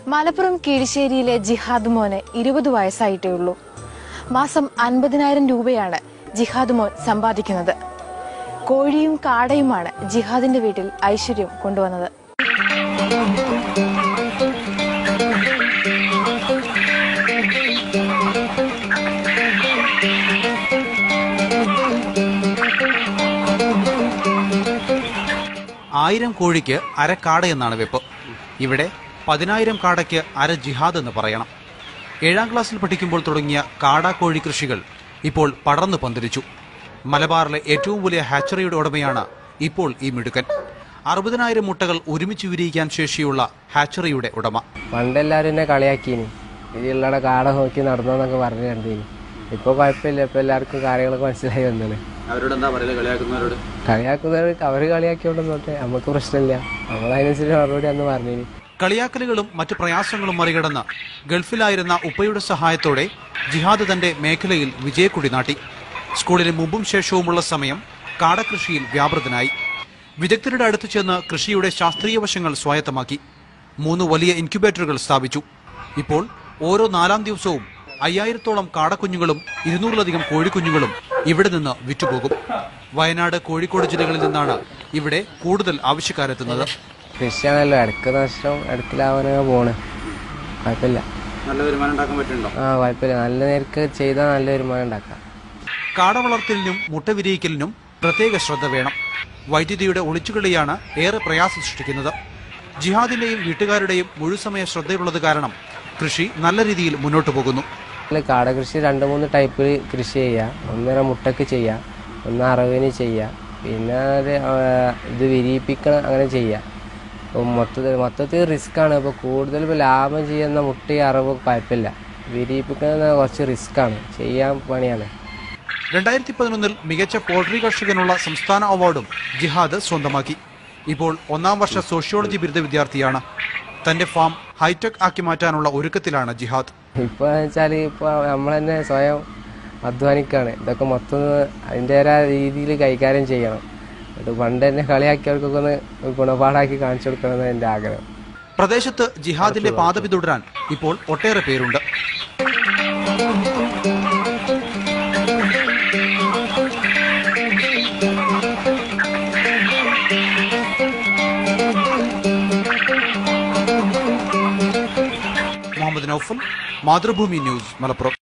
മലപ്പുറം കീഴ്ശ്ശേരിയിലെ ജിഹാദ് മോന് ഇരുപത് വയസ്സായിട്ടേ ഉള്ളൂ മാസം അൻപതിനായിരം രൂപയാണ് ജിഹാദ് മോൻ സമ്പാദിക്കുന്നത് കോഴിയും കാടയുമാണ് ജിഹാദിന്റെ വീട്ടിൽ ഐശ്വര്യം കൊണ്ടുവന്നത് ആയിരം കോഴിക്ക് അര കാട എന്നാണ് വെപ്പ് ഇവിടെ പതിനായിരം കാടയ്ക്ക് അര ജിഹാദ് എന്ന് പറയണം ഏഴാം ക്ലാസ്സിൽ പഠിക്കുമ്പോൾ തുടങ്ങിയ കാട കോഴി കൃഷികൾ ഇപ്പോൾ പടർന്നു പന്തലിച്ചു മലബാറിലെ ഏറ്റവും വലിയ ഹാച്ചറിയുടെ ഉടമയാണ് ഇപ്പോൾ ഈ മിടുക്കൻ അറുപതിനായിരം മുട്ടകൾ ഒരുമിച്ച് വിരിയിക്കാൻ ശേഷിയുള്ള ഹാച്ചറിയുടെ ഉടമ പണ്ടെല്ലാവരും എന്നെ കളിയാക്കീനി ഇതിലുള്ള കാട നോക്കി നടന്നോന്നൊക്കെ പറഞ്ഞു കണ്ടീനി ഇപ്പൊ കുഴപ്പമില്ല ഇപ്പൊ എല്ലാവർക്കും കാര്യങ്ങളൊക്കെ മനസ്സിലായി വന്നത് അവരോട് എന്താ പറയുക കളിയാക്കുന്നവരോട് കളിയാക്കുന്നവർ അവര് കളിയാക്കിയോണ്ടെന്നോട്ടെ നമുക്ക് പ്രശ്നമില്ല നമ്മളതിനനുസരിച്ച് മറുപടി അന്ന് പറഞ്ഞിനി കളിയാക്കലുകളും മറ്റു പ്രയാസങ്ങളും മറികടന്ന് ഗൾഫിലായിരുന്ന ഉപ്പയുടെ സഹായത്തോടെ ജിഹാദ് തന്റെ മേഖലയിൽ വിജയക്കൊടി നാട്ടി സ്കൂളിന് മുമ്പും ശേഷവുമുള്ള സമയം കാടകൃഷിയിൽ വ്യാപൃതനായി വിദഗ്ധരുടെ അടുത്ത് ചെന്ന് കൃഷിയുടെ ശാസ്ത്രീയ വശങ്ങൾ സ്വായത്തമാക്കി മൂന്ന് വലിയ ഇൻക്യുബേറ്ററുകൾ സ്ഥാപിച്ചു ഇപ്പോൾ ഓരോ നാലാം ദിവസവും അയ്യായിരത്തോളം കാടക്കുഞ്ഞുങ്ങളും ഇരുന്നൂറിലധികം കോഴിക്കുഞ്ഞുങ്ങളും ഇവിടെ നിന്ന് വിറ്റുപോകും വയനാട് കോഴിക്കോട് ജില്ലകളിൽ നിന്നാണ് ഇവിടെ കൂടുതൽ ആവശ്യക്കാരെത്തുന്നത് കൃഷിയാണല്ലോ ഇടക്ക് നഷ്ടം ഇടക്ക് ലാഭനൊക്കെ പോണ് കുഴപ്പമില്ല നല്ല വരുമാനം ഉണ്ടാക്കാൻ പറ്റുന്നുണ്ടോ ആ കുഴപ്പമില്ല നല്ല നേർക്ക് ചെയ്താൽ നല്ല വരുമാനം ഉണ്ടാക്കാം കാട വളർത്തലിനും മുട്ട വിരിയിക്കലിനും പ്രത്യേക ശ്രദ്ധ വേണം വൈദ്യുതിയുടെ ഒളിച്ചുകളിയാണ് ഏറെ പ്രയാസം സൃഷ്ടിക്കുന്നത് ജിഹാദിന്റെയും വീട്ടുകാരുടെയും മുഴുസമയ ശ്രദ്ധയുള്ളത് കാരണം കൃഷി നല്ല രീതിയിൽ മുന്നോട്ട് പോകുന്നു ഇതില് കാട കൃഷി രണ്ട് മൂന്ന് ടൈപ്പിൽ കൃഷി ചെയ്യാം ഒന്നര മുട്ടക്ക് ചെയ്യാം ഒന്ന് അറവിന് ചെയ്യാം പിന്നെ ഒരു, ആ, ഇത് വിരിയിപ്പിക്കണം അങ്ങനെ ചെയ്യാം അപ്പം മൊത്തത്തിൽ മൊത്തത്തിൽ റിസ്ക് ആണ് ഇപ്പോൾ കൂടുതൽ ഇപ്പോൾ ലാഭം ചെയ്യുന്ന മുട്ടയും അറവ് കുഴപ്പമില്ല വിരിയിപ്പിക്കുന്നത് കുറച്ച് റിസ്ക് ആണ് ചെയ്യാൻ പണിയാണ് രണ്ടായിരത്തി പതിനൊന്നിൽ മികച്ച പോൾട്രി കർഷകനുള്ള സംസ്ഥാന അവാർഡും ജിഹാദ് സ്വന്തമാക്കി ഇപ്പോൾ ഒന്നാം വർഷ സോഷ്യോളജി ബിരുദ വിദ്യാർത്ഥിയാണ് തന്റെ ഫാം ഹൈടെക് ആക്കി മാറ്റാനുള്ള ഒരുക്കത്തിലാണ് ജിഹാദ് ഇപ്പോൾ വെച്ചാൽ ഇപ്പോൾ നമ്മൾ തന്നെ സ്വയം അധ്വാനിക്കാണ് ഇതൊക്കെ മൊത്തം അതിൻ്റെതായ രീതിയിൽ കൈകാര്യം ചെയ്യണം ഇത് പണ്ട് തന്നെ കളിയാക്കിയവർക്കൊക്കെ ഒന്ന് ഗുണപാഠാക്കി കാണിച്ചു കൊടുക്കണമെന്ന് എൻ്റെ ആഗ്രഹം പ്രദേശത്ത് ജിഹാദിന്റെ പാത പിന്തുടരാൻ ഇപ്പോൾ ഒട്ടേറെ പേരുണ്ട് മുഹമ്മദ് നൌഫൽ മാതൃഭൂമി ന്യൂസ് മലപ്പുറം